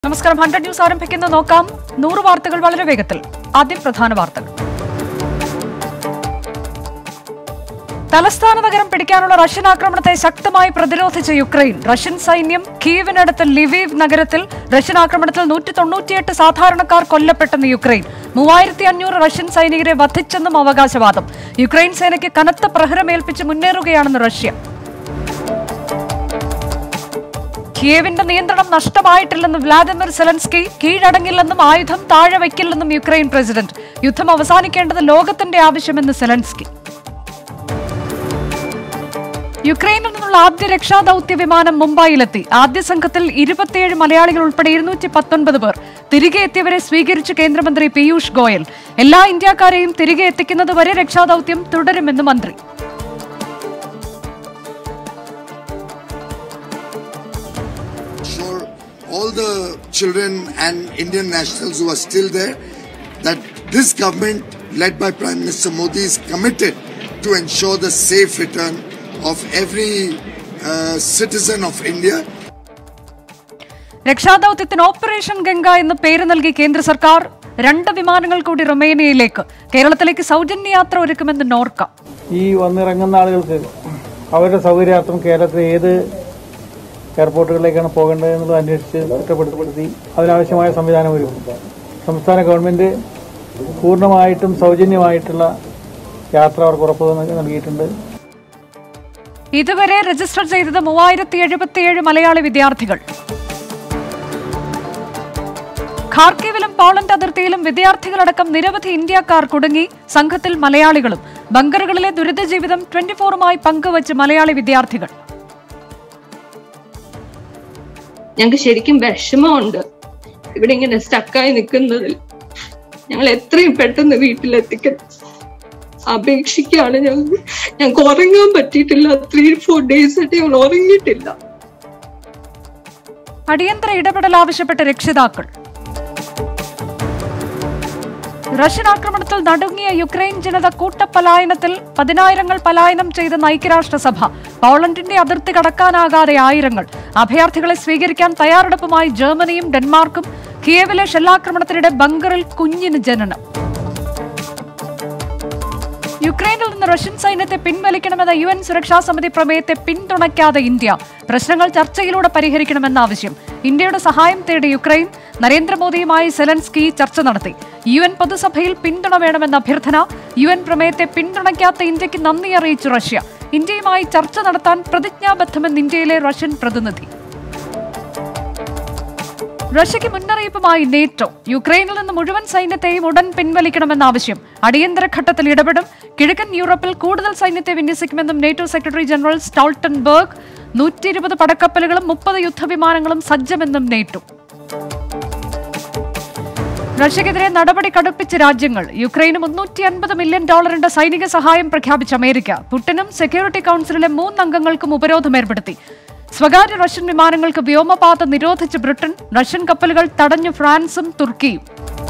നമസ്കാരം hundred news ആരംഭിക്കുന്ന നോക്കാം നൂറ് വാർത്തകൾ വളരെ വേഗത്തിൽ ആദ്യം പ്രധാന വാർത്തകൾ തലസ്ഥാന നഗരം പിടിക്കാനുള്ള റഷ്യൻ ആക്രമണത്തെ ശക്തമായി പ്രതിരോധിച്ച യുക്രൈൻ റഷ്യൻ സൈന്യം കീവിനടുത്ത് ലിവീവ് നഗരത്തിൽ റഷ്യൻ ആക്രമണത്തിൽ നൂറ്റി തൊണ്ണൂറ്റിയെട്ട് സാധാരണക്കാർ കൊല്ലപ്പെട്ടെന്ന് യുക്രൈൻ മൂവായിരത്തി അഞ്ഞൂറ് റഷ്യൻ സൈനികരെ വധിച്ചെന്നും അവകാശവാദം യുക്രൈൻ സേനയ്ക്ക് കനത്ത പ്രഹരമേൽപ്പിച്ച് മുന്നേറുകയാണെന്ന് റഷ്യ കിയേവിന്റെ നിയന്ത്രണം നഷ്ടമായിട്ടില്ലെന്ന് വ്ലാദിമിർ സെലൻസ്കി കീഴടങ്ങില്ലെന്നും ആയുധം താഴെ വയ്ക്കില്ലെന്നും യുക്രൈൻ പ്രസിഡന്റ് യുദ്ധം അവസാനിക്കേണ്ടത് ലോകത്തിന്റെ ആവശ്യമെന്ന് സെലൻസ്കി യുക്രൈനിൽ നിന്നുള്ള ആദ്യ രക്ഷാദൌത്യ വിമാനം മുംബൈയിലെത്തി ആദ്യ സംഘത്തിൽ ഇരുപത്തിയേഴ് മലയാളികൾ ഉൾപ്പെടെ ഇരുന്നൂറ്റി പത്തൊൻപത് പേർ തിരികെ എത്തിയവരെ സ്വീകരിച്ച് കേന്ദ്രമന്ത്രി പീയൂഷ് ഗോയൽ എല്ലാ ഇന്ത്യക്കാരെയും തിരികെ എത്തിക്കുന്നതുവരെ രക്ഷാദൌത്യം തുടരുമെന്ന് മന്ത്രി sure all the children and Indian nationals who are still there that this government, led by Prime Minister Modi, is committed to ensure the safe return of every uh, citizen of India രക്ഷാദൌത്യത്തിന് operation Ganga എന്ന് പേര് നൽകി കേന്ദ്ര സർക്കാർ രണ്ട് വിമാനങ്ങൾ കൂടി റൊമേനിയയിലേക്ക് കേരളത്തിലേക്ക് സൗജന്യ യാത്ര ഒരുക്കുമെന്ന് നോർക്ക ഈ വന്നിറങ്ങുന്ന ആളുകൾക്ക് അവരുടെ സൗകര്യാർത്ഥം കേരളത്തിലെ ഏത് എയർപോർട്ടുകളിലേക്കാണ് പോകേണ്ടത് എന്നുള്ളത് അന്വേഷിച്ച് കുറ്റപ്പെടുത്തി അതിനാവശ്യമായ സംവിധാനം ഒരുക്കും സംസ്ഥാന ഗവൺമെന്റ് പൂർണ്ണമായിട്ടും സൗജന്യമായിട്ടുള്ള യാത്ര അവർക്ക് ഉറപ്പ് നൽകി- നൽകിയിട്ടുണ്ട് ഇതുവരെ രജിസ്റ്റർ ചെയ്തത് മൂവായിരത്തി എഴുപത്തിയേഴ് മലയാളി വിദ്യാർത്ഥികൾ ഖാർക്കീവിലും പോളണ്ട് അതിർത്തിയിലും വിദ്യാർത്ഥികളടക്കം നിരവധി ഇന്ത്യക്കാർ കുടുങ്ങി സംഘത്തിൽ മലയാളികളും ബങ്കറുകളിലെ ദുരിത ജീവിതം ട്വന്റി ഫോറുമായി പങ്കുവച്ച് മലയാളി വിദ്യാർത്ഥികൾ ഞങ്ങൾക്ക് ശരിക്കും വിഷമമുണ്ട് ഇവിടെ ഇങ്ങനെ സ്റ്റക്കായി നിൽക്കുന്നതിൽ ഞങ്ങൾ എത്രയും പെട്ടെന്ന് വീട്ടിലെത്തിക്കണം അപേക്ഷിക്കാണ് ഞങ്ങൾ ഞങ്ങൾക്ക് ഉറങ്ങാൻ പറ്റിയിട്ടില്ല ത്രീ ഫോർ ഡേയ്സ് ആയിട്ട് ഞങ്ങൾ ഉറങ്ങിയിട്ടില്ല അടിയന്തര ഇടപെടൽ ആവശ്യപ്പെട്ട രക്ഷിതാക്കൾ റഷ്യൻ ആക്രമണത്തിൽ നടുങ്ങിയ യുക്രൈൻ ജനത കൂട്ടപ്പലായനത്തിൽ പതിനായിരങ്ങൾ പലായനം ചെയ്തെന്ന് ഐക്യരാഷ്ട്രസഭ പോളണ്ടിന്റെ അതിർത്തി കടക്കാനാകാതെ ആയിരങ്ങൾ അഭയാർത്ഥികളെ സ്വീകരിക്കാൻ തയ്യാറെടുപ്പുമായി ജർമ്മനിയും ഡെൻമാർക്കും കിയേവിലെ ഷെല്ലാക്രമണത്തിനിടെ ബങ്കറിൽ കുഞ്ഞിന് ജനനം യുക്രൈനിൽ നിന്ന് റഷ്യൻ സൈന്യത്തെ പിൻവലിക്കണമെന്ന യു എൻ സുരക്ഷാ സമിതി പ്രമേയത്തെ പിന്തുണയ്ക്കാതെ ഇന്ത്യ പ്രശ്നങ്ങൾ ചർച്ചയിലൂടെ പരിഹരിക്കണമെന്ന ആവശ്യം ഇന്ത്യയുടെ സഹായം തേടി യുക്രൈൻ നരേന്ദ്രമോദിയുമായി സെലൻസ്കി ചർച്ച നടത്തി യു എൻ പൊതുസഭയിൽ പിന്തുണ വേണമെന്ന അഭ്യർത്ഥന യു എൻ പ്രമേയത്തെ പിന്തുണയ്ക്കാത്ത ഇന്ത്യക്ക് നന്ദി അറിയിച്ചു റഷ്യ ഇന്ത്യയുമായി ചർച്ച നടത്താൻ പ്രതിജ്ഞാബദ്ധമെന്ന് ഇന്ത്യയിലെ റഷ്യൻ പ്രതിനിധി റഷ്യയ്ക്ക് മുന്നറിയിപ്പുമായി നേറ്റോ യുക്രൈനിൽ നിന്ന് മുഴുവൻ സൈന്യത്തെയും ഉടൻ പിൻവലിക്കണമെന്ന ആവശ്യം അടിയന്തര ഘട്ടത്തിൽ ഇടപെടും കിഴക്കൻ യൂറോപ്പിൽ കൂടുതൽ സൈന്യത്തെ വിന്യസിക്കുമെന്നും നേറ്റോ സെക്രട്ടറി ജനറൽ സ്റ്റോൾട്ടൻബർഗ് നൂറ്റി ഇരുപത് പടക്കപ്പലുകളും മുപ്പത് യുദ്ധവിമാനങ്ങളും സജ്ജമെന്നും നേറ്റോ റഷ്യക്കെതിരെ നടപടി കടുപ്പിച്ച് രാജ്യങ്ങൾ യുക്രൈന് മുന്നൂറ്റി അൻപത് മില്യൺ ഡോളറിന്റെ സൈനിക സഹായം പ്രഖ്യാപിച്ച അമേരിക്ക പുട്ടിനും സെക്യൂരിറ്റി കൌൺസിലിലെ മൂന്നംഗങ്ങൾക്കും ഉപരോധം ഏർപ്പെടുത്തി സ്വകാര്യ റഷ്യൻ വിമാനങ്ങൾക്ക് വ്യോമപാത നിരോധിച്ച് ബ്രിട്ടൻ റഷ്യൻ കപ്പലുകൾ തടഞ്ഞു ഫ്രാൻസും തുർക്കിയും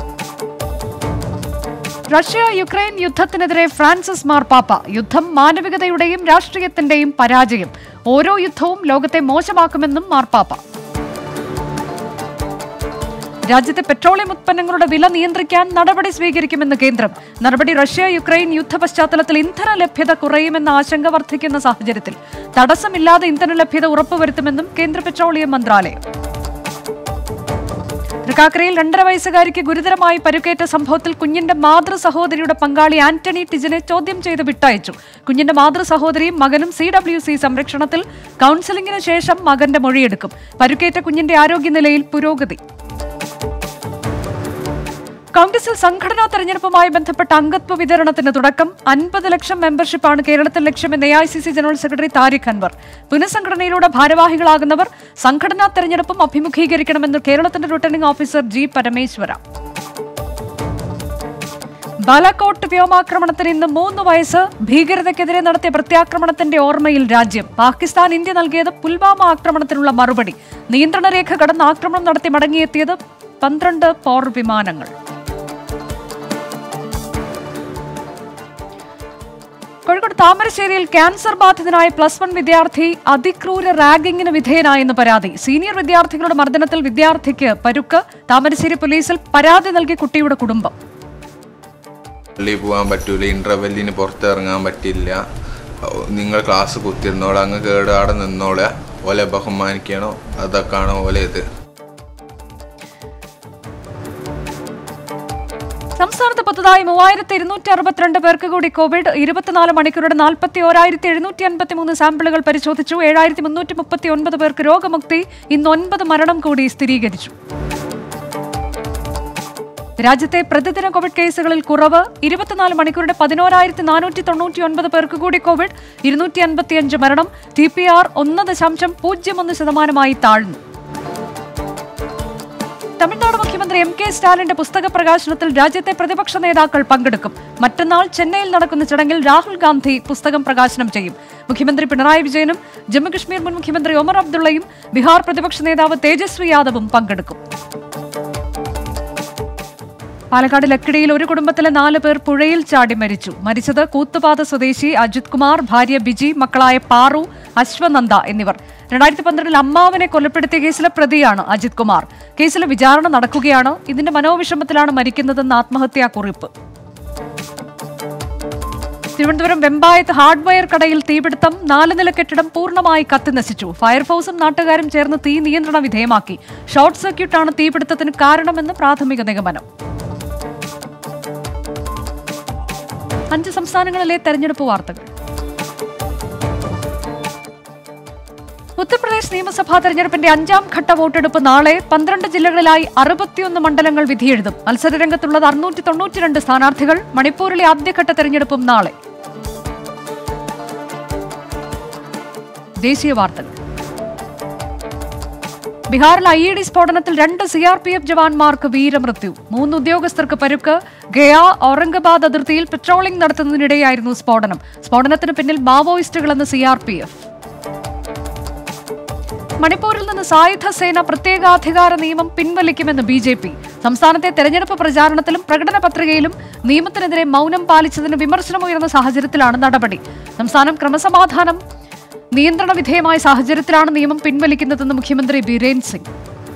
റഷ്യ യുക്രൈൻ യുദ്ധത്തിനെതിരെ ഫ്രാൻസിസ് മാർപ്പാപ്പ യുദ്ധം മാനവികതയുടെയും രാഷ്ട്രീയത്തിന്റെയും പരാജയം ഓരോ യുദ്ധവും ലോകത്തെ മോശമാക്കുമെന്നും മാർപ്പാപ്പ രാജ്യത്തെ പെട്രോളിയം ഉത്പന്നങ്ങളുടെ വില നിയന്ത്രിക്കാൻ നടപടി സ്വീകരിക്കുമെന്ന് കേന്ദ്രം നടപടി റഷ്യ യുക്രൈൻ യുദ്ധ പശ്ചാത്തലത്തിൽ ഇന്ധന ലഭ്യത കുറയുമെന്ന ആശങ്ക വർദ്ധിക്കുന്ന സാഹചര്യത്തിൽ തടസ്സമില്ലാതെ ഇന്ധന ലഭ്യത ഉറപ്പുവരുത്തുമെന്നും കേന്ദ്ര പെട്രോളിയം മന്ത്രാലയം തൃക്കാക്കരയിൽ രണ്ടര വയസ്സുകാരിക്ക് ഗുരുതരമായി പരുക്കേറ്റ സംഭവത്തിൽ കുഞ്ഞിന്റെ മാതൃ സഹോദരിയുടെ പങ്കാളി ആന്റണി ടിജനെ ചോദ്യം ചെയ്ത് വിട്ടയച്ചു കുഞ്ഞിന്റെ മാതൃ സഹോദരിയും മകനും സി ഡബ്ല്യു സി സംരക്ഷണത്തിൽ കൌൺസിലിംഗിന് ശേഷം മകന്റെ മൊഴിയെടുക്കും പരുക്കേറ്റ കുഞ്ഞിന്റെ ആരോഗ്യനിലയിൽ പുരോഗതി കോൺഗ്രസിൽ സംഘടനാ തെരഞ്ഞെടുപ്പുമായി ബന്ധപ്പെട്ട അംഗത്വ വിതരണത്തിന് തുടക്കം അൻപത് ലക്ഷം മെമ്പർഷിപ്പാണ് കേരളത്തിൽ ലക്ഷ്യമെന്ന് A I C C general secretary Tariq Anwar പുനഃസംഘടനയിലൂടെ ഭാരവാഹികളാകുന്നവർ സംഘടനാ തെരഞ്ഞെടുപ്പും അഭിമുഖീകരിക്കണമെന്ന് കേരളത്തിന്റെ returning officer G Parameshwara Balakot വ്യോമാക്രമണത്തിന് ഇന്ന് മൂന്ന് വയസ്സ് ഭീകരതയ്ക്കെതിരെ നടത്തിയ പ്രത്യാക്രമണത്തിന്റെ ഓർമ്മയിൽ രാജ്യം പാകിസ്ഥാൻ ഇന്ത്യ നൽകിയത് പുൽവാമ ആക്രമണത്തിനുള്ള മറുപടി നിയന്ത്രണ രേഖ കടന്ന് ആക്രമണം നടത്തി മടങ്ങിയെത്തിയത് പന്ത്രണ്ട് പോർ വിമാനങ്ങൾ കോഴിക്കോട് താമരശ്ശേരിയിൽ ക്യാൻസർ ബാധിതനായ പ്ലസ് വൺ വിദ്യാർത്ഥി അതിക്രൂര റാഗിങ്ങിന് വിധേയനായെന്ന് പരാതി സീനിയർ വിദ്യാർത്ഥികളുടെ മർദ്ദനത്തിൽ വിദ്യാർത്ഥിക്ക് പരുക്ക് താമരശ്ശേരി പോലീസിൽ പരാതി നൽകി കുട്ടിയുടെ കുടുംബം പള്ളിയിൽ പോകാൻ പറ്റൂല ഇന്റർവെല്ലിന് പുറത്തിറങ്ങാൻ പറ്റില്ല നിങ്ങൾ ക്ലാസ് കുത്തിരുന്നോളെ അങ്ങ് കേട് അവിടെ നിന്നോളെ ഓലെ ബഹുമാനിക്കണോ അതൊക്കെയാണ് ഓലെ ഇത് സംസ്ഥാനത്ത് പുതുതായി മൂവായിരത്തി ഇരുന്നൂറ്റി അറുപത്തിരണ്ട് പേർക്ക് കൂടി കോവിഡ് ഇരുപത്തിനാല് മണിക്കൂറുടെ നാൽപ്പത്തി ഓരായിരത്തി എഴുന്നൂറ്റി അൻപത്തി മൂന്ന് സാമ്പിളുകൾ പരിശോധിച്ചു ഏഴായിരത്തി മുന്നൂറ്റി മുപ്പത്തി ഒൻപത് പേർക്ക് രോഗമുക്തി ഇന്ന് ഒൻപത് മരണം കൂടി സ്ഥിരീകരിച്ചു രാജ്യത്തെ പ്രതിദിന കോവിഡ് കേസുകളിൽ കുറവ് ഇരുപത്തിനാല് മണിക്കൂറുടെ പതിനോരായിരത്തി നാനൂറ്റി തൊണ്ണൂറ്റി ഒൻപത് പേർക്ക് കൂടി കോവിഡ് ഇരുന്നൂറ്റി അൻപത്തിയഞ്ച് മരണം ടി പി ആർ ഒന്ന് ദശാംശം പൂജ്യം ഒന്ന് ശതമാനമായി താഴ്ന്നു തമിഴ്നാട് മുഖ്യമന്ത്രി എം കെ സ്റ്റാലിന്റെ പുസ്തക പ്രകാശനത്തിൽ രാജ്യത്തെ പ്രതിപക്ഷ നേതാക്കൾ പങ്കെടുക്കും മറ്റന്നാൾ ചെന്നൈയിൽ നടക്കുന്ന ചടങ്ങിൽ രാഹുൽ ഗാന്ധി പുസ്തകം പ്രകാശനം ചെയ്യും മുഖ്യമന്ത്രി പിണറായി വിജയനും ജമ്മുകശ്മീർ മുൻ മുഖ്യമന്ത്രി ഒമർ അബ്ദുള്ളയും ബീഹാർ പ്രതിപക്ഷ നേതാവ് തേജസ്വി യാദവും പങ്കെടുക്കും പാലക്കാട് ലക്കിടിയിൽ ഒരു കുടുംബത്തിലെ നാല് പേർ പുഴയിൽ ചാടി മരിച്ചു മരിച്ചത് കൂത്തുപാത സ്വദേശി അജിത് കുമാർ ഭാര്യ ബിജി മക്കളായ പാറു അശ്വനന്ദ എന്നിവർ രണ്ടായിരത്തി പന്ത്രണ്ടിൽ അമ്മാവനെ കൊലപ്പെടുത്തിയ കേസിലെ പ്രതിയാണ് അജിത് കുമാർ കേസിലെ വിചാരണ നടക്കുകയാണ് ഇതിന്റെ മനോവിഷമത്തിലാണ് മരിക്കുന്നതെന്ന് ആത്മഹത്യാ കുറിപ്പ് തിരുവനന്തപുരം വെമ്പായത്ത് ഹാർഡ്വെയർ കടയിൽ തീപിടുത്തം നാല് നില കെട്ടിടം പൂർണ്ണമായി കത്തിനശിച്ചു ഫയർഫോഴ്സും നാട്ടുകാരും ചേർന്ന് തീ നിയന്ത്രണ വിധേയമാക്കി ഷോർട്ട് സർക്യൂട്ടാണ് തീപിടുത്തത്തിന് കാരണമെന്ന് പ്രാഥമിക നിഗമനം അഞ്ച് സംസ്ഥാനങ്ങളിലെ തെരഞ്ഞെടുപ്പ് വാർത്തകൾ ഉത്തർപ്രദേശ് നിയമസഭാ തെരഞ്ഞെടുപ്പിന്റെ അഞ്ചാം ഘട്ട വോട്ടെടുപ്പ് നാളെ പന്ത്രണ്ട് ജില്ലകളിലായി അറുപത്തിയൊന്ന് മണ്ഡലങ്ങൾ വിധിയെഴുതും മത്സരരംഗത്തുള്ളത് അറുന്നൂറ്റി തൊണ്ണൂറ്റിരണ്ട് സ്ഥാനാർത്ഥികൾ മണിപ്പൂരിലെ ആദ്യഘട്ട തെരഞ്ഞെടുപ്പും നാളെ ദേശീയ വാർത്തകൾ ബീഹാറിൽ ഐ ഇ ഡി സ്ഫോടനത്തിൽ രണ്ട് സി ആർ പി എഫ് ജവാന്മാർക്ക് വീരമൃത്യു മൂന്ന് ഉദ്യോഗസ്ഥർക്ക് പരുക്ക് ഗയ ഔറംഗാബാദ് അതിർത്തിയിൽ പെട്രോളിംഗ് നടത്തുന്നതിനിടെയായിരുന്നു സ്ഫോടനം സ്ഫോടനത്തിന് പിന്നിൽ മാവോയിസ്റ്റുകളെന്ന് സി ആർ പി എഫ് മണിപ്പൂരിൽ നിന്ന് സായുധ സേന പ്രത്യേകാധികാര നിയമം പിൻവലിക്കുമെന്ന് ബി ജെ പി സംസ്ഥാനത്തെ തെരഞ്ഞെടുപ്പ് പ്രചാരണത്തിലും പ്രകടന പത്രികയിലും നിയമത്തിനെതിരെ മൗനം പാലിച്ചതിന് വിമർശനമുയർന്ന സാഹചര്യത്തിലാണ് നടപടി സംസ്ഥാനം ക്രമസമാധാനം നിയന്ത്രണ വിധേയമായ സാഹചര്യത്തിലാണ് നിയമം പിൻവലിക്കുന്നതെന്ന് മുഖ്യമന്ത്രി ബിരേൻ സിംഗ്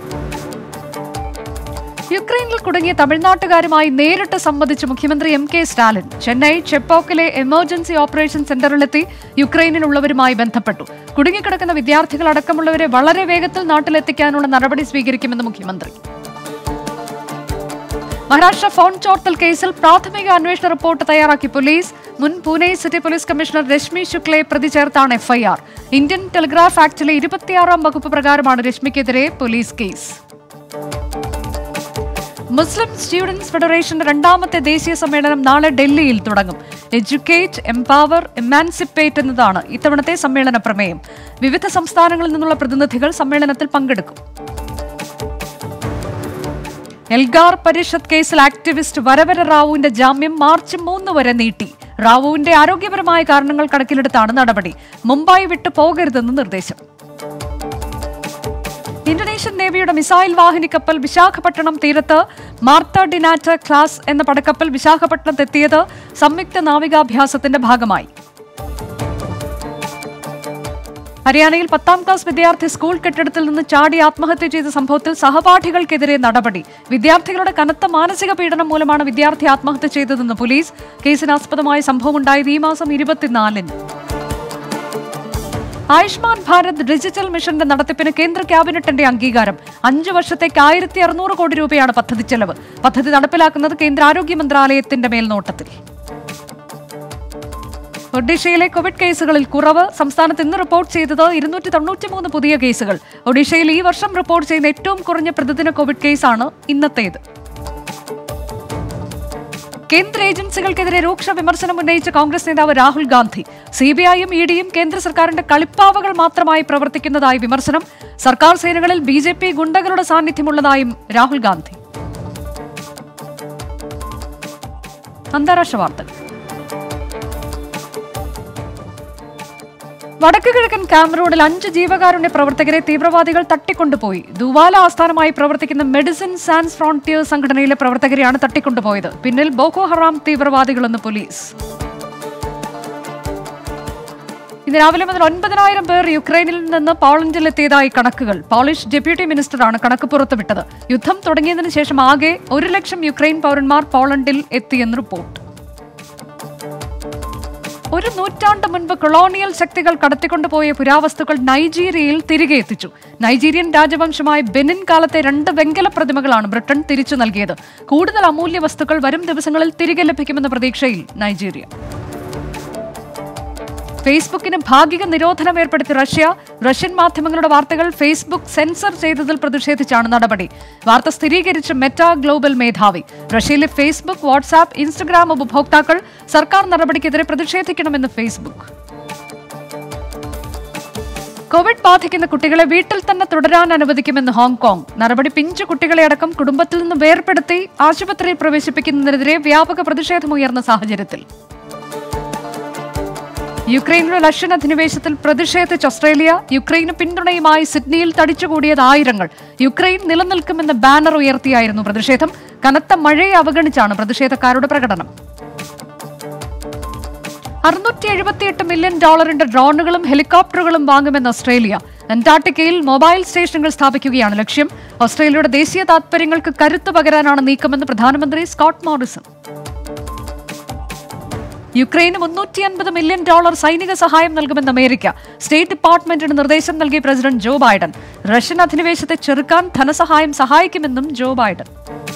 യുക്രൈനിൽ കുടുങ്ങിയ തമിഴ്നാട്ടുകാരുമായി നേരിട്ട് സംവദിച്ച് മുഖ്യമന്ത്രി എം കെ സ്റ്റാലിൻ ചെന്നൈ ചെപ്പോക്കിലെ എമർജൻസി ഓപ്പറേഷൻ സെന്ററിലെത്തി യുക്രൈനിലുള്ളവരുമായി ബന്ധപ്പെട്ടു കുടുങ്ങിക്കിടക്കുന്ന വിദ്യാർത്ഥികൾ അടക്കമുള്ളവരെ വളരെ വേഗത്തിൽ നാട്ടിലെത്തിക്കാനുള്ള നടപടി സ്വീകരിക്കുമെന്ന് മുഖ്യമന്ത്രി മഹാരാഷ്ട്ര ഫോൺ ചോർത്തൽ കേസിൽ പ്രാഥമിക അന്വേഷണ റിപ്പോർട്ട് തയ്യാറാക്കി പോലീസ് മുൻ Pune city police commissioner Rashmi ശുക്ലയെ പ്രതി ചേർത്താണ് എഫ്ഐആർ ഇന്ത്യൻ ടെലിഗ്രാഫ് ആക്ടിലെ ഇരുപത്തിയാറാം വകുപ്പ് പ്രകാരമാണ് രശ്മിക്കെതിരെ പോലീസ് കേസ് മുസ്ലിം സ്റ്റുഡൻസ് ഫെഡറേഷന്റെ രണ്ടാമത്തെ ദേശീയ സമ്മേളനം നാളെ ഡൽഹിയിൽ തുടങ്ങും എഡ്യൂക്കേറ്റ് എംപവർ എമാൻസിപ്പേറ്റ് എന്നതാണ് ഇത്തവണത്തെ സമ്മേളന പ്രമേയം വിവിധ സംസ്ഥാനങ്ങളിൽ നിന്നുള്ള പ്രതിനിധികൾ സമ്മേളനത്തിൽ പങ്കെടുക്കും എൽഗാർ പരിഷത്ത് കേസിൽ ആക്ടിവിസ്റ്റ് വരവര റാവുവിന്റെ ജാമ്യം മാർച്ച് മൂന്ന് വരെ നീട്ടി റാവുവിന്റെ ആരോഗ്യപരമായ കാരണങ്ങൾ കണക്കിലെടുത്താണ് നടപടി മുംബൈ വിട്ടു പോകരുതെന്ന് നിർദ്ദേശം ഇന്തോനേഷ്യൻ നേവിയുടെ മിസൈൽ വാഹിനി കപ്പൽ വിശാഖപട്ടണം തീരത്ത് മാർത്ത ഡിനാറ്റ ക്ലാസ് എന്ന പടക്കപ്പൽ വിശാഖപട്ടണത്തെത്തിയത് സംയുക്ത നാവികാഭ്യാസത്തിന്റെ ഭാഗമായി ഹരിയാനയിൽ പത്താം ക്ലാസ് വിദ്യാർത്ഥി സ്കൂൾ കെട്ടിടത്തിൽ നിന്ന് ചാടി ആത്മഹത്യ ചെയ്ത സംഭവത്തിൽ സഹപാഠികൾക്കെതിരെ നടപടി വിദ്യാർത്ഥികളുടെ കനത്ത മാനസിക പീഡനം മൂലമാണ് വിദ്യാർത്ഥി ആത്മഹത്യ ചെയ്തതെന്ന് പോലീസ് കേസിനാസ്പദമായ സംഭവമുണ്ടായത് ഈ മാസം ഇരുപത്തിനാലിന് ആയുഷ്മാൻ ഭാരത് ഡിജിറ്റൽ മിഷന്റെ നടത്തിപ്പിന് കേന്ദ്ര ക്യാബിനറ്റിന്റെ അംഗീകാരം അഞ്ചു വർഷത്തേക്ക് ആയിരത്തി അറുന്നൂറ് കോടി രൂപയാണ് പദ്ധതി ചെലവ് പദ്ധതി നടപ്പിലാക്കുന്നത് കേന്ദ്ര ആരോഗ്യ മന്ത്രാലയത്തിന്റെ മേൽനോട്ടത്തിൽ ഒഡീഷയിലെ കോവിഡ് കേസുകളിൽ കുറവ് സംസ്ഥാനത്ത് ഇന്ന് റിപ്പോർട്ട് ചെയ്തത് ഇരുന്നൂറ്റി തൊണ്ണൂറ്റിമൂന്ന് പുതിയ കേസുകൾ ഒഡീഷയിൽ ഈ വർഷം റിപ്പോർട്ട് ചെയ്യുന്ന ഏറ്റവും കുറഞ്ഞ പ്രതിദിന കോവിഡ് കേസാണ് ഇന്നത്തേത് കേന്ദ്ര ഏജൻസികൾക്കെതിരെ രൂക്ഷ വിമർശനം ഉന്നയിച്ച കോൺഗ്രസ് നേതാവ് രാഹുൽ ഗാന്ധി സിബിഐയും ഇ ഡിയും കേന്ദ്ര സർക്കാരിന്റെ കളിപ്പാവകൾ മാത്രമായി പ്രവർത്തിക്കുന്നതായി വിമർശനം സർക്കാർ സേനകളിൽ ബി ജെ പി ഗുണ്ടകളുടെ സാന്നിധ്യമുള്ളതായും രാഹുൽ ഗാന്ധി അന്താരാഷ്ട്ര വാർത്തകൾ വടക്ക് കിഴക്കൻ കാമറൂണിൽ അഞ്ച് ജീവകാരുണ്യ പ്രവർത്തകരെ തീവ്രവാദികൾ തട്ടിക്കൊണ്ടുപോയി ദുവാല ആസ്ഥാനമായി പ്രവർത്തിക്കുന്ന മെഡിസിൻ സാൻസ് ഫ്രോണ്ടിയർ സംഘടനയിലെ പ്രവർത്തകരെയാണ് തട്ടിക്കൊണ്ടുപോയത് പിന്നിൽ ബോക്കോ ഹറാം തീവ്രവാദികളെന്ന് പോലീസ് ഇന്ന് രാവിലെ മുതൽ ഒൻപതിനായിരം പേർ യുക്രൈനിൽ നിന്ന് പോളണ്ടിലെത്തിയതായി കണക്കുകൾ പോളിഷ് ഡെപ്യൂട്ടി മിനിസ്റ്ററാണ് കണക്ക് പുറത്തുവിട്ടത് യുദ്ധം തുടങ്ങിയതിനു ശേഷം ആകെ ഒരു ലക്ഷം യുക്രൈൻ പൗരന്മാർ പോളണ്ടിൽ എത്തിയെന്ന് റിപ്പോർട്ട് ഒരു നൂറ്റാണ്ട് മുൻപ് കൊളോണിയൽ ശക്തികൾ കടത്തിക്കൊണ്ടുപോയ പുരാവസ്തുക്കൾ നൈജീരിയയിൽ തിരികെ എത്തിച്ചു നൈജീരിയൻ രാജവംശമായ ബെനിൻ കാലത്തെ രണ്ട് വെങ്കല പ്രതിമകളാണ് ബ്രിട്ടൻ തിരിച്ചു നൽകിയത് കൂടുതൽ അമൂല്യ വസ്തുക്കൾ വരും ദിവസങ്ങളിൽ തിരികെ ലഭിക്കുമെന്ന പ്രതീക്ഷയിൽ നൈജീരിയ ഫേസ്ബുക്കിന് ഭാഗിക നിരോധനം ഏർപ്പെടുത്തി റഷ്യ റഷ്യൻ മാധ്യമങ്ങളുടെ വാർത്തകൾ ഫേസ്ബുക്ക് സെൻസർ ചെയ്തതിൽ പ്രതിഷേധിച്ചാണ് നടപടി വാർത്ത സ്ഥിരീകരിച്ച മെറ്റ ഗ്ലോബൽ മേധാവി റഷ്യയിലെ ഫേസ്ബുക്ക് വാട്സാപ്പ് ഇൻസ്റ്റഗ്രാം ഉപഭോക്താക്കൾ സർക്കാർ നടപടിക്കെതിരെ പ്രതിഷേധിക്കണമെന്ന് ഫേസ്ബുക്ക് കോവിഡ് ബാധിക്കുന്ന കുട്ടികളെ വീട്ടിൽ തന്നെ തുടരാൻ അനുവദിക്കുമെന്ന് ഹോങ്കോങ് നടപടി പിഞ്ചു കുട്ടികളെ അടക്കം കുടുംബത്തിൽ നിന്ന് വേർപെടുത്തി ആശുപത്രിയിൽ പ്രവേശിപ്പിക്കുന്നതിനെതിരെ വ്യാപക പ്രതിഷേധമുയർന്ന സാഹചര്യത്തിൽ യുക്രൈനിലെ റഷ്യൻ അധിനിവേശത്തിൽ പ്രതിഷേധിച്ച് ഓസ്ട്രേലിയ യുക്രൈന് പിന്തുണയുമായി സിഡ്നിയിൽ തടിച്ചുകൂടിയത് ആയിരങ്ങൾ യുക്രൈൻ നിലനിൽക്കുമെന്ന ബാനർ ഉയർത്തിയായിരുന്നു പ്രതിഷേധം കനത്ത മഴയെ അവഗണിച്ചാണ് പ്രതിഷേധക്കാരുടെ പ്രകടനം അറുന്നൂറ്റി എഴുപത്തിയെട്ട് മില്യൺ ഡോളറിന്റെ ഡ്രോണുകളും ഹെലികോപ്റ്ററുകളും വാങ്ങുമെന്ന് ഓസ്ട്രേലിയ അന്റാർട്ടിക്കയിൽ മൊബൈൽ സ്റ്റേഷനുകൾ സ്ഥാപിക്കുകയാണ് ലക്ഷ്യം ഓസ്ട്രേലിയയുടെ ദേശീയ താത്പര്യങ്ങൾക്ക് കരുത്തു പകരാനാണ് നീക്കമെന്ന് പ്രധാനമന്ത്രി സ്കോട്ട് മോറിസൺ യുക്രൈന് മുന്നൂറ്റി അൻപത് മില്യൺ ഡോളർ സൈനിക സഹായം നൽകുമെന്ന് അമേരിക്ക സ്റ്റേറ്റ് ഡിപ്പാർട്ട്മെന്റിന് നിർദ്ദേശം നൽകിയ പ്രസിഡന്റ് ജോ ബൈഡൻ റഷ്യൻ അധിനിവേശത്തെ ചെറുക്കാൻ ധനസഹായം സഹായിക്കുമെന്നും ജോ ബൈഡൻ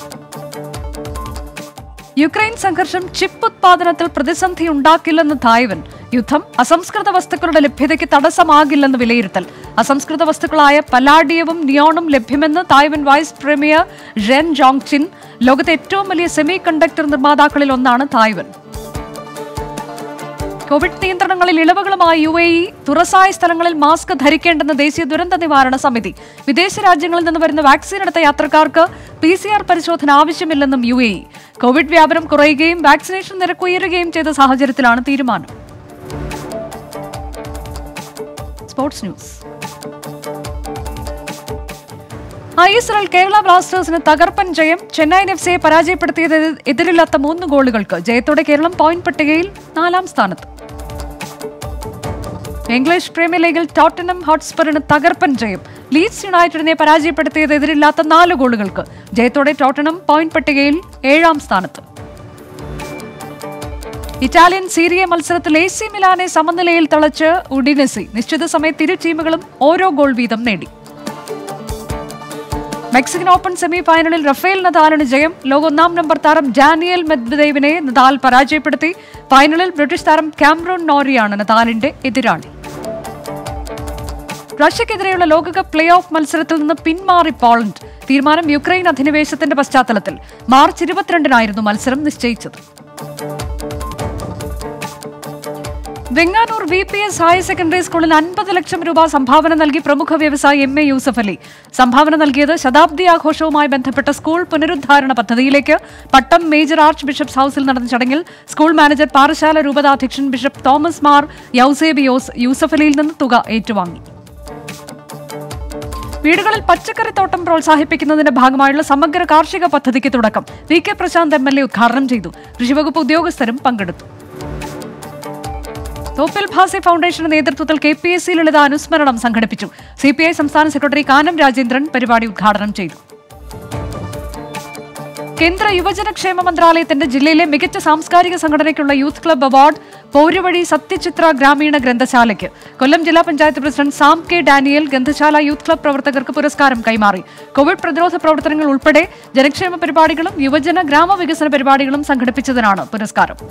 യുക്രൈൻ സംഘർഷം ചിപ്പ് ഉത്പാദനത്തിൽ പ്രതിസന്ധി ഉണ്ടാക്കില്ലെന്ന് തായ്വൻ യുദ്ധം അസംസ്കൃത വസ്തുക്കളുടെ ലഭ്യതയ്ക്ക് തടസ്സമാകില്ലെന്ന് വിലയിരുത്തൽ അസംസ്കൃത വസ്തുക്കളായ പലാഡിയവും നിയോണും ലഭ്യമെന്ന് Taiwan vice premier Ren Jong Chin ലോകത്തെ ഏറ്റവും വലിയ സെമി കണ്ടക്ടർ നിർമ്മാതാക്കളിൽ ഒന്നാണ് തായ്വൻ കോവിഡ് നിയന്ത്രണങ്ങളിൽ ഇളവുകളുമായി യു എ ഇ തുറസായ സ്ഥലങ്ങളിൽ മാസ്ക് ധരിക്കേണ്ടെന്ന് ദേശീയ ദുരന്ത നിവാരണ സമിതി വിദേശ രാജ്യങ്ങളിൽ നിന്ന് വരുന്ന വാക്സിൻ എടുത്ത യാത്രക്കാർക്ക് പി സി ആർ പരിശോധന ആവശ്യമില്ലെന്നും യു എ ഇ കോവിഡ് വ്യാപനം കുറയുകയും വാക്സിനേഷൻ നിരക്ക് ഉയരുകയും ചെയ്ത സാഹചര്യത്തിലാണ് തീരുമാനം sports news I S L Kerala ബ്ലാസ്റ്റേഴ്സിന് തകർപ്പൻ ജയം ചെന്നൈയിൻ എഫ് സിയെ പരാജയപ്പെടുത്തിയത് എതിരില്ലാത്ത മൂന്ന് ഗോളുകൾക്ക് ജയത്തോടെ കേരളം പോയിന്റ് പട്ടികയിൽ നാലാം സ്ഥാനത്ത് ഇംഗ്ലീഷ് പ്രീമിയർ ലീഗിൽ ടോട്ടനം ഹോട്ട്സ്പറിന് തകർപ്പൻ ജയം ലീഡ്സ് യുണൈറ്റഡിനെ പരാജയപ്പെടുത്തിയത് എതിരില്ലാത്ത നാല് ഗോളുകൾക്ക് ജയത്തോടെ ടോട്ടനം പോയിന്റ് പട്ടികയിൽ ഏഴാം സ്ഥാനത്ത് ഇറ്റാലിയൻ സീരിയ മത്സരത്തിൽ എ സി മിലാനെ സമനിലയിൽ തളച്ച് ഉഡിനസി നിശ്ചിത സമയത്ത് ഇരു ടീമുകളും ഓരോ ഗോൾ വീതം നേടി മെക്സിക്കൻ ഓപ്പൺ സെമി ഫൈനലിൽ റഫേൽ നദാലിന് ജയം ലോക ഒന്നാം നമ്പർ താരം ഡാനിയൽ മെദ്വദേവിനെ നദാൽ പരാജയപ്പെടുത്തി ഫൈനലിൽ ബ്രിട്ടീഷ് താരം കാമറൂൺ നോറിയാണ് നദാലിന്റെ എതിരാളി റഷ്യക്കെതിരെയുള്ള ലോകകപ്പ് പ്ലേ ഓഫ് മത്സരത്തിൽ നിന്ന് പിന്മാറി പോളണ്ട് തീരുമാനം യുക്രൈൻ അധിനിവേശത്തിന്റെ പശ്ചാത്തലത്തിൽ മാർച്ച് ഇരുപത്തിരണ്ടിനായിരുന്നു മത്സരം നിശ്ചയിച്ചത് Venganoor V P S higher secondary സ്കൂളിൽ അൻപത് ലക്ഷം രൂപ സംഭാവന നൽകി പ്രമുഖ വ്യവസായി എം എ യൂസഫ് അലി സംഭാവന നൽകിയത് ശതാബ്ദി ആഘോഷവുമായി ബന്ധപ്പെട്ട സ്കൂൾ പുനരുദ്ധാരണ പദ്ധതിയിലേക്ക് പട്ടം മേജർ ആർച്ച് ബിഷപ്സ് ഹൌസിൽ നടന്ന ചടങ്ങിൽ സ്കൂൾ മാനേജർ പാറശാല രൂപതാധ്യക്ഷൻ bishop Thomas Mar Eusebios Yusuf അലിയിൽ നിന്ന് തുക ഏറ്റുവാങ്ങി വീടുകളിൽ പച്ചക്കറിത്തോട്ടം പ്രോത്സാഹിപ്പിക്കുന്നതിന്റെ ഭാഗമായുള്ള സമഗ്ര കാർഷിക പദ്ധതിക്ക് തുടക്കം V K Prashanth M L A ഉദ്ഘാടനം ചെയ്തു കൃഷിവകുപ്പ് ഉദ്യോഗസ്ഥരും പങ്കെടുത്തു തോപ്പിൽ ഭാസി ഫൗണ്ടേഷന്റെ നേതൃത്വത്തിൽ K P S C Lalitha അനുസ്മരണം സംഘടിപ്പിച്ചു സി പി ഐ സംസ്ഥാന സെക്രട്ടറി കാനം രാജേന്ദ്രൻ പരിപാടി ഉദ്ഘാടനം ചെയ്തു കേന്ദ്ര യുവജനക്ഷേമ മന്ത്രാലയത്തിന്റെ ജില്ലയിലെ മികച്ച സാംസ്കാരിക സംഘടനയ്ക്കുള്ള യൂത്ത് ക്ലബ് അവാർഡ് പൗരവഴി സത്യചിത്ര ഗ്രാമീണ ഗ്രന്ഥശാലയ്ക്ക് കൊല്ലം ജില്ലാ panchayat president Sam K Daniel ഗ്രന്ഥശാല യൂത്ത് ക്ലബ് പ്രവർത്തകർക്ക് പുരസ്കാരം കൈമാറി കോവിഡ് പ്രതിരോധ പ്രവർത്തനങ്ങൾ ഉൾപ്പെടെ ജനക്ഷേമ പരിപാടികളും യുവജന ഗ്രാമവികസന പരിപാടികളും സംഘടിപ്പിച്ചതിനാണ് പുരസ്കാരം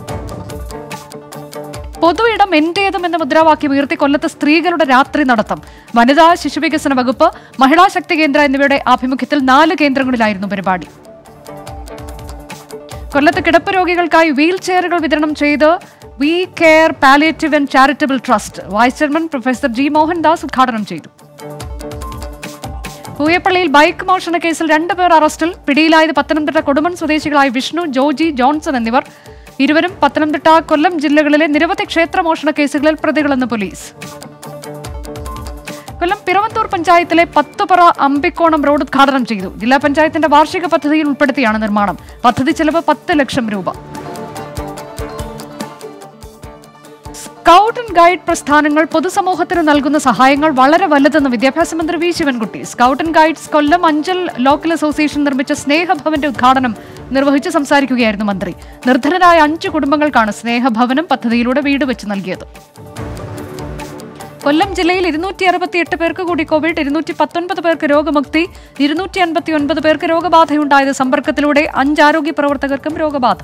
പൊതു ഇടം എന്റേതും എന്ന മുദ്രാവാക്യം ഉയർത്തി കൊല്ലത്ത് സ്ത്രീകളുടെ രാത്രി നടത്തം വനിതാ ശിശുവികസന വകുപ്പ് മഹിളാ ശക്തി കേന്ദ്ര എന്നിവയുടെ ആഭിമുഖ്യത്തിൽ നാല് കേന്ദ്രങ്ങളിലായിരുന്നു പരിപാടി കൊല്ലത്ത് കിടപ്പ് രോഗികൾക്കായി വീൽ ചെയറുകൾ വിതരണം ചെയ്ത് we care palliative and charitable trust vice chairman professor G Mohandas ഉദ്ഘാടനം ചെയ്തു പൂയപ്പള്ളിയിൽ ബൈക്ക് മോഷണ കേസിൽ രണ്ടുപേർ അറസ്റ്റിൽ പിടിയിലായത് പത്തനംതിട്ട കൊടുമൺ സ്വദേശികളായ വിഷ്ണു ജോജി ജോൺസൺ എന്നിവർ ഇരുവരും പത്തനംതിട്ട കൊല്ലം ജില്ലകളിലെ നിരവധി ക്ഷേത്രമോഷണ കേസുകളിൽ പ്രതികളെന്ന് പോലീസ് കൊല്ലം പിറവന്തൂർ പഞ്ചായത്തിലെ പത്തുപറ അമ്പിക്കോണം റോഡ് ഉദ്ഘാടനം ചെയ്തു ജില്ലാ പഞ്ചായത്തിന്റെ വാർഷിക പദ്ധതിയിൽ ഉൾപ്പെടുത്തിയാണ് നിർമ്മാണം പദ്ധതി ചെലവ് പത്ത് ലക്ഷം രൂപ സ്കൗട്ട് ആൻഡ് ഗൈഡ് പ്രസ്ഥാനങ്ങൾ പൊതുസമൂഹത്തിന് നൽകുന്ന സഹായങ്ങൾ വളരെ വലുതെന്ന് വിദ്യാഭ്യാസ മന്ത്രി V Sivankutty scout and guides Kollam Anchal local association നിർമ്മിച്ച സ്നേഹഭവന്റെ ഉദ്ഘാടനം നിർവഹിച്ച് സംസാരിക്കുകയായിരുന്നു മന്ത്രി നിർധനരായ അഞ്ച് കുടുംബങ്ങൾക്കാണ് സ്നേഹഭവനം പദ്ധതിയിലൂടെ വീട് വെച്ച് നൽകിയത് കൊല്ലം ജില്ലയിൽ ഇരുന്നൂറ്റി അറുപത്തിയെട്ട് പേർക്ക് കൂടി കോവിഡ് ഇരുന്നൂറ്റി പത്തൊൻപത് പേർക്ക് രോഗമുക്തി ഇരുന്നൂറ്റി അൻപത്തി ഒൻപത് പേർക്ക് രോഗബാധയുണ്ടായത് സമ്പർക്കത്തിലൂടെ അഞ്ച് ആരോഗ്യ പ്രവർത്തകർക്കും രോഗബാധ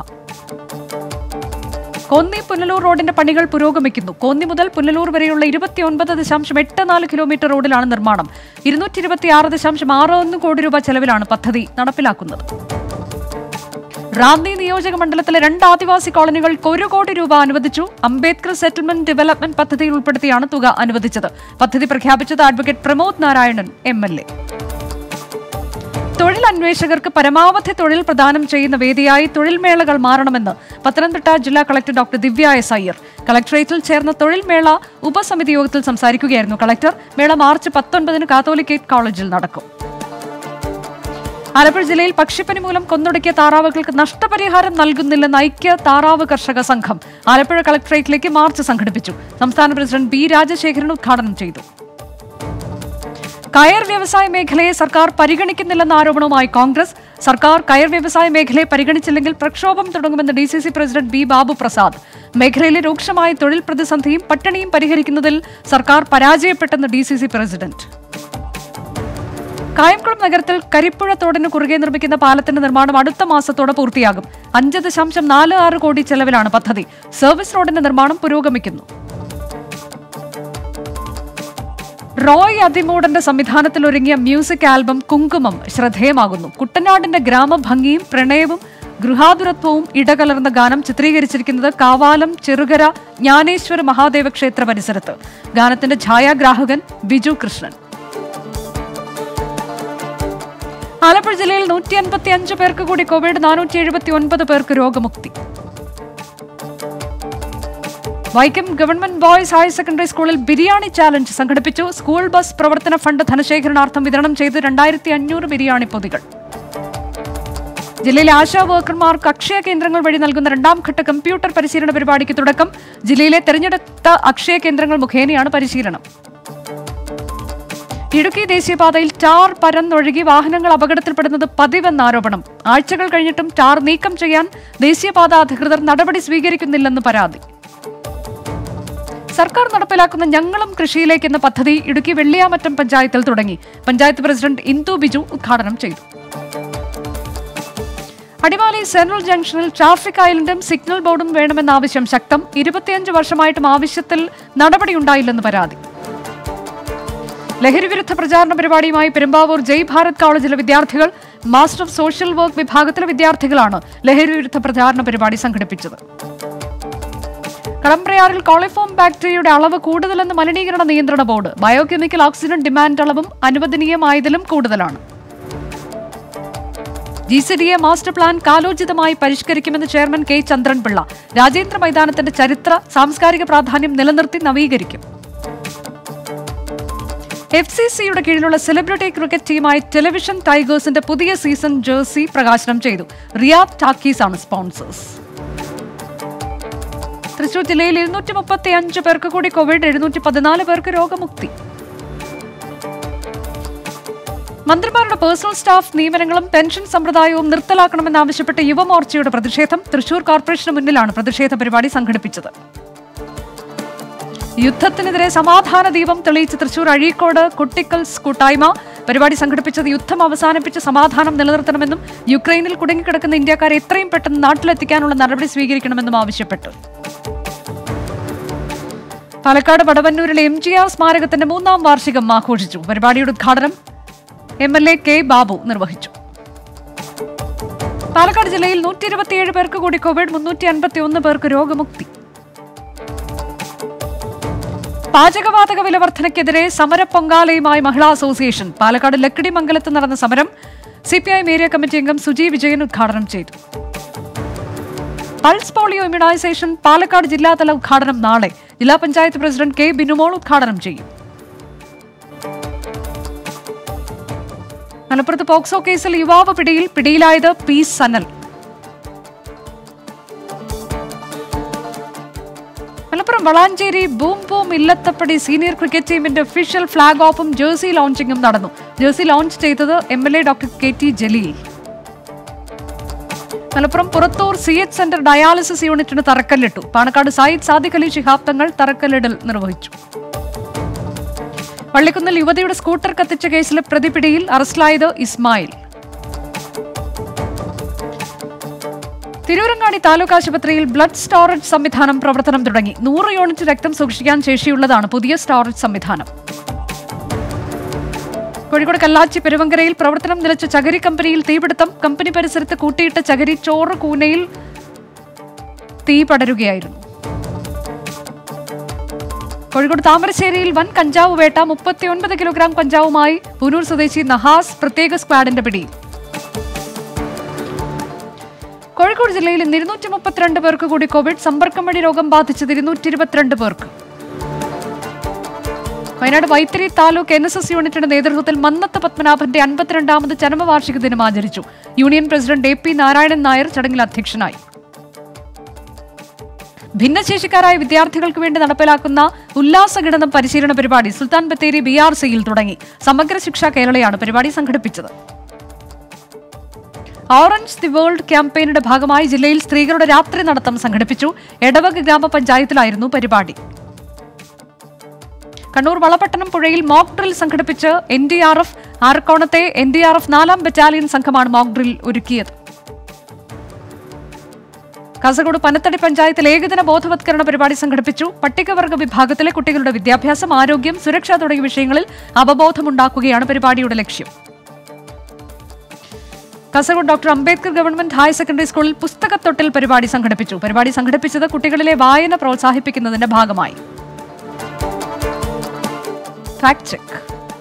കോന്നി പുനലൂർ റോഡിന്റെ പണികൾ പുരോഗമിക്കുന്നു കോന്നി മുതൽ പുനലൂർ വരെയുള്ള ഇരുപത്തിയൊൻപത് ദശാംശം എട്ട് നാല് കിലോമീറ്റർ റോഡിലാണ് നിർമ്മാണം ഇരുന്നൂറ്റി ഇരുപത്തിയാറ് ദശാംശം ആറ് ഒന്ന് കോടി രൂപ ചെലവിലാണ് പദ്ധതി നടപ്പിലാക്കുന്നത് റാന്നി നിയോജക മണ്ഡലത്തിലെ രണ്ട് ആദിവാസി കോളനികൾക്ക് ഒരു കോടി രൂപ അനുവദിച്ചു അംബേദ്കർ സെറ്റിൽമെന്റ് ഡെവലപ്മെന്റ് പദ്ധതിയിൽ ഉൾപ്പെടുത്തിയാണ് തുക അനുവദിച്ചത് പദ്ധതി പ്രഖ്യാപിച്ചത് advocate Pramod Narayanan M L A തൊഴിൽ അന്വേഷകർക്ക് പരമാവധി തൊഴിൽ പ്രദാനം ചെയ്യുന്ന വേദിയായി തൊഴിൽ മേളകൾ മാറണമെന്ന് പത്തനംതിട്ട ജില്ലാ collector doctor Divya S Iyer കളക്ടറേറ്റിൽ ചേർന്ന തൊഴിൽ മേള ഉപസമിതി യോഗത്തിൽ സംസാരിക്കുകയായിരുന്നു കളക്ടർ മേള മാർച്ച് പത്തൊൻപതിന് കാത്തോലിക്കേറ്റ് കോളേജിൽ നടക്കും ആലപ്പുഴ ജില്ലയിൽ പക്ഷിപ്പനി മൂലം കൊന്നൊടുക്കിയ താറാവുകൾക്ക് നഷ്ടപരിഹാരം നൽകുന്നില്ലെന്ന് ഐക്യ താറാവ് കർഷക സംഘം ആലപ്പുഴ കളക്ടറേറ്റിലേക്ക് മാർച്ച് സംഘടിപ്പിച്ചു സംസ്ഥാന പ്രസിഡന്റ് ബി രാജശേഖരൻ ഉദ്ഘാടനം ചെയ്തു കയർ വ്യവസായ മേഖലയെ സർക്കാർ പരിഗണിക്കുന്നില്ലെന്ന ആരോപണവുമായി കോൺഗ്രസ് സർക്കാർ കയർ വ്യവസായ മേഖലയെ പരിഗണിച്ചില്ലെങ്കിൽ പ്രക്ഷോഭം തുടങ്ങുമെന്ന് D C C president B Babu Prasad മേഖലയിലെ രൂക്ഷമായ തൊഴിൽ പ്രതിസന്ധിയും പട്ടിണിയും പരിഹരിക്കുന്നതിൽ സർക്കാർ പരാജയപ്പെട്ടെന്ന് D C C president Kayamkulam നഗരത്തിൽ കരിപ്പുഴ തോടിന് കുറുകെ നിർമ്മിക്കുന്ന പാലത്തിന്റെ നിർമ്മാണം അടുത്ത മാസത്തോടെ പൂർത്തിയാകും അഞ്ച് ദശാംശം നാല് ആറ് കോടി ചെലവിലാണ് പദ്ധതി സർവീസ് റോഡിന്റെ നിർമ്മാണം പുരോഗമിക്കുന്നു റോയ് അതിമൂടന്റെ സംവിധാനത്തിൽ ഒരുങ്ങിയ മ്യൂസിക് ആൽബം കുങ്കുമം ശ്രദ്ധേയമാകുന്നു കുട്ടനാടിന്റെ ഗ്രാമഭംഗിയും പ്രണയവും ഗൃഹാതുരത്വവും ഇടകലർന്ന ഗാനം ചിത്രീകരിച്ചിരിക്കുന്നത് കാവാലം ചെറുകര ജ്ഞാനേശ്വര മഹാദേവ ക്ഷേത്ര പരിസരത്ത് ഗാനത്തിന്റെ ഛായാഗ്രാഹകൻ ബിജു കൃഷ്ണൻ ആലപ്പുഴ ജില്ലയിൽ നൂറ്റി അൻപത്തി അഞ്ച് പേർക്ക് കൂടി കോവിഡ് നാനൂറ്റി എഴുപത്തി ഒൻപത് പേർക്ക് രോഗമുക്തി Vaikom government boys higher secondary സ്കൂളിൽ ബിരിയാണി ചാലഞ്ച് സംഘടിപ്പിച്ചു സ്കൂൾ ബസ് പ്രവർത്തന ഫണ്ട് ധനശേഖരണാർത്ഥം വിതരണം ചെയ്ത് രണ്ടായിരത്തി അഞ്ഞൂറ് ബിരിയാണി പൊതികൾ ജില്ലയിലെ ആശാ വർക്കർമാർക്ക് അക്ഷയ കേന്ദ്രങ്ങൾ വഴി നൽകുന്ന രണ്ടാം ഘട്ട കമ്പ്യൂട്ടർ പരിശീലന പരിപാടിക്ക് തുടക്കം ജില്ലയിലെ തെരഞ്ഞെടുത്ത അക്ഷയ കേന്ദ്രങ്ങൾ മുഖേനയാണ് പരിശീലനം ഇടുക്കി ദേശീയപാതയിൽ ടാർ പരന്നൊഴുകി വാഹനങ്ങൾ അപകടത്തിൽപ്പെടുന്നത് പതിവെന്ന ആരോപണം ആഴ്ചകൾ കഴിഞ്ഞിട്ടും ടാർ നീക്കം ചെയ്യാൻ ദേശീയപാത അധികൃതർ നടപടി സ്വീകരിക്കുന്നില്ലെന്ന് പരാതി സർക്കാർ നടപ്പിലാക്കുന്ന ഞങ്ങളും കൃഷിയിലേക്ക് എന്ന പദ്ധതി ഇടുക്കി വെള്ളിയാമറ്റം പഞ്ചായത്തിൽ തുടങ്ങി പഞ്ചായത്ത് പ്രസിഡന്റ് ഇന്ദു ബിജു ഉദ്ഘാടനം ചെയ്തു അടിമാലി സെൻട്രൽ ജംഗ്ഷനിൽ ട്രാഫിക് ഐലൻഡും സിഗ്നൽ ബോർഡും വേണമെന്ന ആവശ്യം ശക്തം ഇരുപത്തിയഞ്ച് വർഷമായിട്ടും ആവശ്യത്തിൽ നടപടിയുണ്ടായില്ലെന്ന് പരാതി ലഹരിവിരുദ്ധ പ്രചാരണ പരിപാടിയുമായി പെരുമ്പാവൂർ ജയ് ഭാരത് കോളേജിലെ വിദ്യാർത്ഥികൾ മാസ്റ്റർ ഓഫ് സോഷ്യൽ വർക്ക് വിഭാഗത്തിലെ വിദ്യാർത്ഥികളാണ് ലഹരിവിരുദ്ധ പ്രചാരണ പരിപാടി സംഘടിപ്പിച്ചത് കടമ്പ്രയാറിൽ കോളിഫോം ബാക്ടീരിയയുടെ അളവ് കൂടുതലെന്ന് മലിനീകരണ നിയന്ത്രണ ബോർഡ് ബയോകെമിക്കൽ ഓക്സിജൻ ഡിമാൻഡ് അളവും അനുവദനീയമായതിലും കൂടുതലാണ് G C D A master plan കാലോചിതമായി പരിഷ്കരിക്കുമെന്ന് ചെയർമാൻ കെ ചന്ദ്രൻപിള്ള രാജേന്ദ്ര മൈതാനത്തിന്റെ ചരിത്ര സാംസ്കാരിക പ്രാധാന്യം നിലനിർത്തി നവീകരിക്കും എഫ് സി സിയുടെ കീഴിലുള്ള സെലിബ്രിറ്റി ക്രിക്കറ്റ് ടീമായ ടെലിവിഷൻ ടൈഗേഴ്സിന്റെ പുതിയ സീസൺ ജേഴ്സി പ്രകാശനം ചെയ്തു റിയാദ് ടാക്കീസ് ആണ് സ്പോൺസേഴ്സ് തൃശൂർ ജില്ലയിൽ ഇരുന്നൂറ്റി മുപ്പത്തി അഞ്ച് പേർക്ക് കൂടി കോവിഡ് എഴുന്നൂറ്റി പതിനാല് പേർക്ക് രോഗമുക്തി മന്ത്രിമാരുടെ പേഴ്സണൽ സ്റ്റാഫ് നിയമനങ്ങളും പെൻഷൻ സമ്പ്രദായവും നിർത്തലാക്കണമെന്നാവശ്യപ്പെട്ട് യുവമോർച്ചയുടെ പ്രതിഷേധം തൃശൂർ കോർപ്പറേഷന് മുന്നിലാണ് പ്രതിഷേധ പരിപാടി സംഘടിപ്പിച്ചത് യുദ്ധത്തിനെതിരെ സമാധാന ദീപം തെളിയിച്ച് തൃശൂർ അഴീക്കോട് കുട്ടിക്കൽസ് കൂട്ടായ്മ പരിപാടി സംഘടിപ്പിച്ചത് യുദ്ധം അവസാനിപ്പിച്ച് സമാധാനം നിലനിർത്തണമെന്നും യുക്രൈനിൽ കുടുങ്ങിക്കിടക്കുന്ന ഇന്ത്യക്കാരെ എത്രയും പെട്ടെന്ന് നാട്ടിലെത്തിക്കാനുള്ള നടപടി സ്വീകരിക്കണമെന്നും ആവശ്യപ്പെട്ടു പാലക്കാട് വടവന്നൂരിലെ എം ജി ആർ സ്മാരകത്തിന്റെ മൂന്നാം വാർഷികം ആഘോഷിച്ചു പരിപാടിയുടെ ഉദ്ഘാടനം M L A K Babu നിർവഹിച്ചു പാലക്കാട് ജില്ലയിൽ നൂറ്റി ഇരുപത്തിയേഴ് പേർക്ക് കൂടി കോവിഡ് മുന്നൂറ്റി അൻപത്തി ഒന്ന് പേർക്ക് രോഗമുക്തി പാചകവാതക വില വർധനയ്ക്കെതിരെ സമരപ്പൊങ്കാലയുമായി മഹിളാ അസോസിയേഷൻ പാലക്കാട് ലക്കിടി മംഗലത്ത് നടന്ന സമരം C P I area committee അംഗം സുജി വിജയൻ ഉദ്ഘാടനം ചെയ്തു പൾസ് പോളിയോ ഇമ്മ്യൂണൈസേഷൻ പാലക്കാട് ജില്ലാതല ഉദ്ഘാടനം നാളെ ജില്ലാ പഞ്ചായത്ത് പ്രസിഡന്റ് കെ ബിനുമോൾ ഉദ്ഘാടനം ചെയ്യും മലപ്പുറത്ത് പോക്സോ കേസിൽ യുവാവ് പിടിയിൽ പിടിയിലായത് P Sanal Malappuram Valanchery boom boom Illathappadi senior cricket ടീമിന്റെ ഒഫീഷ്യൽ ഫ്ളാഗ് ഓഫും ജേഴ്സി ലോഞ്ചിങ്ങും നടന്നു ജേഴ്സി ലോഞ്ച് ചെയ്തത് M L A doctor K T Jaleel Malappuram Purathur C H centre dialysis യൂണിറ്റിന് തറക്കല്ലിട്ടു പാണക്കാട് സായിദ് സാദിഖ് അലി ശിഹാബ് തങ്ങൾ തറക്കല്ലിടൽ നിർവഹിച്ചു പള്ളിക്കുന്നിൽ യുവതിയുടെ സ്കൂട്ടർ കത്തിച്ച കേസിലെ പ്രതിപിടിയിൽ അറസ്റ്റിലായത് ഇസ്മായിൽ തിരൂരങ്ങാടി താലൂക്ക് ആശുപത്രിയിൽ ബ്ലഡ് സ്റ്റോറേജ് സംവിധാനം പ്രവർത്തനം തുടങ്ങി നൂറ് യൂണിറ്റ് രക്തം സൂക്ഷിക്കാൻ ശേഷിയുള്ളതാണ് പുതിയ സ്റ്റോറേജ് സംവിധാനം കോഴിക്കോട് കല്ലാച്ചി പെരുവങ്കരയിൽ പ്രവർത്തനം നിലച്ച ചകിരി കമ്പനിയിൽ തീപിടുത്തം കമ്പനി പരിസരത്ത് കൂട്ടിയിട്ട ചകിരി ചോറ് കൂനയിൽ തീ പടരുകയായിരുന്നു കോഴിക്കോട് താമരശ്ശേരിയിൽ വൻ കഞ്ചാവ് വേട്ട മുപ്പത്തിയൊൻപത് കിലോഗ്രാം കഞ്ചാവുമായി പുനൂർ സ്വദേശി നഹാസ് പ്രത്യേക സ്ക്വാഡിന്റെ പിടിയിൽ കോഴിക്കോട് ജില്ലയിൽ ഇന്ന് ഇരുന്നൂറ്റി മുപ്പത്തിരണ്ട് പേർക്ക് കൂടി കോവിഡ് സമ്പർക്കം വഴി രോഗം ബാധിച്ചത് ഇരുന്നൂറ്റി ഇരുപത്തിരണ്ട് പേർക്ക് Wayanad Vythiri taluk N S S യൂണിറ്റിന്റെ നേതൃത്വത്തിൽ മന്നത്ത് പത്മനാഭന്റെ അൻപത്തിരണ്ടാമത് ചരമവാർഷിക ദിനം ആചരിച്ചു union president A P Narayanan Nair ചടങ്ങിൽ അധ്യക്ഷനായി ഭിന്നശേഷിക്കാരായ വിദ്യാർത്ഥികൾക്ക് വേണ്ടി നടപ്പിലാക്കുന്ന ഉല്ലാസഗണനം പരിശീലന പരിപാടി സുൽത്താൻ ബത്തേരി ബി ആർ സിയിൽ തുടങ്ങി സമഗ്ര ശിക്ഷ കേരളയാണ് പരിപാടി സംഘടിപ്പിച്ചത് ഓറഞ്ച് ദി വേൾഡ് ക്യാമ്പയിനിന്റെ ഭാഗമായി ജില്ലയിൽ സ്ത്രീകളുടെ രാത്രി നടത്തം സംഘടിപ്പിച്ചു എടവക ഗ്രാമപഞ്ചായത്തിലായിരുന്നു പരിപാടി കണ്ണൂർ വളപട്ടണം പുഴയിൽ മോക്ക് ഡ്രിൽ സംഘടിപ്പിച്ച് എൻ ഡി ആർ എഫ് ആർക്കോണത്തെ എൻ ഡി ആർ എഫ് നാലാം ബറ്റാലിയൻ സംഘമാണ് മോക്ക് ഡ്രിൽ ഒരുക്കിയത് കാസർഗോഡ് പനത്തടി പഞ്ചായത്തിൽ ഏകദിന ബോധവത്കരണ പരിപാടി സംഘടിപ്പിച്ചു പട്ടികവർഗ വിഭാഗത്തിലെ കുട്ടികളുടെ വിദ്യാഭ്യാസം ആരോഗ്യം സുരക്ഷ തുടങ്ങിയ വിഷയങ്ങളിൽ അവബോധമുണ്ടാക്കുകയാണ് പരിപാടിയുടെ ലക്ഷ്യം Kasaragod doctor Ambedkar government higher secondary സ്കൂളിൽ പുസ്തകത്തൊട്ടിൽ പരിപാടി സംഘടിപ്പിച്ചു പരിപാടി സംഘടിപ്പിച്ചത് കുട്ടികളിലെ വായന പ്രോത്സാഹിപ്പിക്കുന്നതിന്റെ ഭാഗമായി ഫാക്ട് ചെക്ക്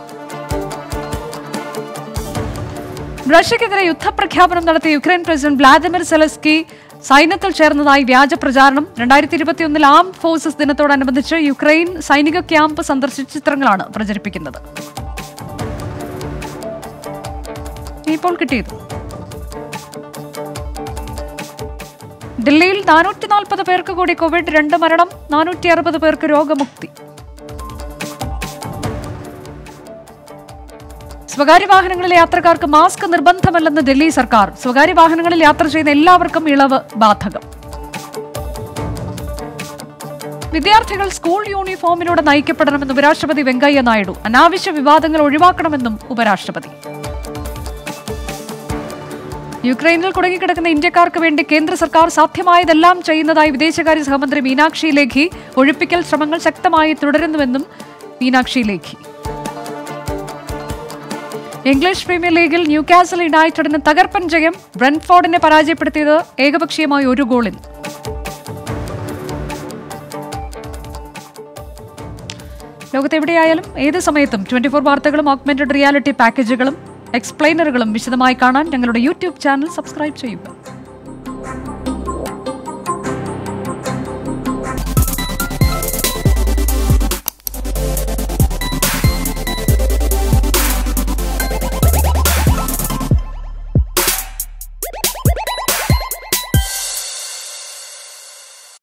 റഷ്യക്കെതിരെ യുദ്ധപ്രഖ്യാപനം നടത്തിയ യുക്രൈൻ പ്രസിഡന്റ് വ്ളാദിമിർ സെലസ്കി സൈന്യത്തിൽ ചേർന്നതായി വ്യാജ പ്രചാരണം രണ്ടായിരത്തി ഇരുപത്തിയൊന്നിൽ ആം ഫോഴ്സസ് ദിനത്തോടനുബന്ധിച്ച് യുക്രൈൻ സൈനിക ക്യാമ്പ് സന്ദർശിച്ച ചിത്രങ്ങളാണ് പ്രചരിപ്പിക്കുന്നത് ഇപ്പോൾ കിട്ടിയത് ഡൽഹിയിൽ നാനൂറ്റി നാൽപ്പത് പേർക്ക് കൂടി കോവിഡ് രണ്ട് മരണം നാനൂറ്റി അറുപത് പേർക്ക് രോഗമുക്തി സ്വകാര്യ വാഹനങ്ങളിലെ യാത്രക്കാർക്ക് മാസ്ക് നിർബന്ധമല്ലെന്ന് ഡൽഹി സർക്കാർ സ്വകാര്യ വാഹനങ്ങളിൽ യാത്ര ചെയ്യുന്ന എല്ലാവർക്കും ഇളവ് ബാധകം വിദ്യാർത്ഥികൾ സ്കൂൾ യൂണിഫോമിലൂടെ നയിക്കപ്പെടണമെന്ന് ഉപരാഷ്ട്രപതി വെങ്കയ്യ നായിഡു അനാവശ്യ വിവാദങ്ങൾ ഒഴിവാക്കണമെന്നും ഉപരാഷ്ട്രപതി യുക്രൈനിൽ കുടുങ്ങിക്കിടക്കുന്ന ഇന്ത്യക്കാർക്ക് വേണ്ടി കേന്ദ്ര സർക്കാർ സാധ്യമായതെല്ലാം ചെയ്യുന്നതായി വിദേശകാര്യ സഹമന്ത്രി മീനാക്ഷി ലേഖി ഒഴിപ്പിക്കൽ ശ്രമങ്ങൾ ശക്തമായി തുടരുന്നുവെന്നും മീനാക്ഷി ലേഖി ഇംഗ്ലീഷ് പ്രീമിയർ ലീഗിൽ ന്യൂകാസൽ യുണൈറ്റഡിന് തകർപ്പൻ ജയം ബ്രൻഫോർഡിനെ പരാജയപ്പെടുത്തിയത് ഏകപക്ഷീയമായ ഒരു ഗോളിന് ലോകത്തെവിടെയായാലും ഏത് സമയത്തും ട്വന്റി ഫോർ വാർത്തകളും ഓഗ്മെന്റഡ് റിയാലിറ്റി പാക്കേജുകളും എക്സ്പ്ലെയിനറുകളും വിശദമായി കാണാൻ ഞങ്ങളുടെ യൂട്യൂബ് ചാനൽ സബ്സ്ക്രൈബ് ചെയ്യുക